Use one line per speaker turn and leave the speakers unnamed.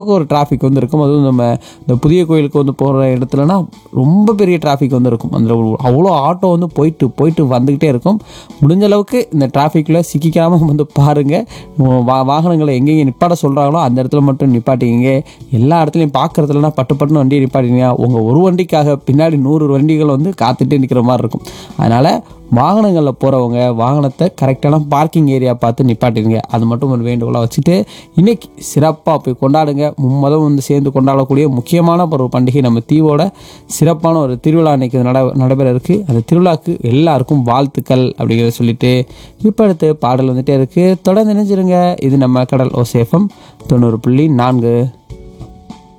அளவுக்கு ஒரு டிராஃபிக் வந்து இருக்கும் அதுவும் நம்ம இந்த புதிய கோயிலுக்கு வந்து போகிற இடத்துலனா ரொம்ப பெரிய டிராஃபிக் வந்து இருக்கும் அந்த அவ்வளோ ஆட்டோ வந்து போயிட்டு போயிட்டு வந்துக்கிட்டே இருக்கும் முடிஞ்ச அளவுக்கு இந்த டிராஃபிக்கில் சிக்கிக்காமல் வந்து பாருங்கள் வா வாகனங்களை எங்கெங்கே நிப்பாட்ட சொல்கிறாங்களோ அந்த இடத்துல மட்டும் நிப்பாட்டிங்க எல்லா இடத்துலையும் பார்க்குறதுலனா பட்டு பட்டுன்னு வண்டியை நிப்பாட்டிங்க உங்கள் ஒரு வண்டிக்காக பின்னாடி நூறு வண்டிகள் வந்து காத்துட்டே நிற்கிற மாதிரி இருக்கும் அதனால் வாகனங்களில் போகிறவங்க வாகனத்தை கரெக்டான பார்க்கிங் ஏரியா பார்த்து நிப்பாட்டிடுங்க அது மட்டும் ஒரு வேண்டுகோளாக வச்சுட்டு இன்னைக்கு சிறப்பாக போய் கொண்டாடுங்க மும்மதம் வந்து சேர்ந்து கொண்டாடக்கூடிய முக்கியமான ஒரு பண்டிகை நம்ம தீவோட சிறப்பான ஒரு திருவிழா இன்னைக்கு நட நடைபெற இருக்கு அந்த திருவிழாக்கு எல்லாருக்கும் வாழ்த்துக்கள் அப்படிங்கிறத சொல்லிட்டு இப்போ அடுத்து பாடல் வந்துட்டே இருக்கு தொடர்ந்து நினைச்சிருங்க இது நம்ம கடல் ஓசேஃபம் தொண்ணூறு புள்ளி நான்கு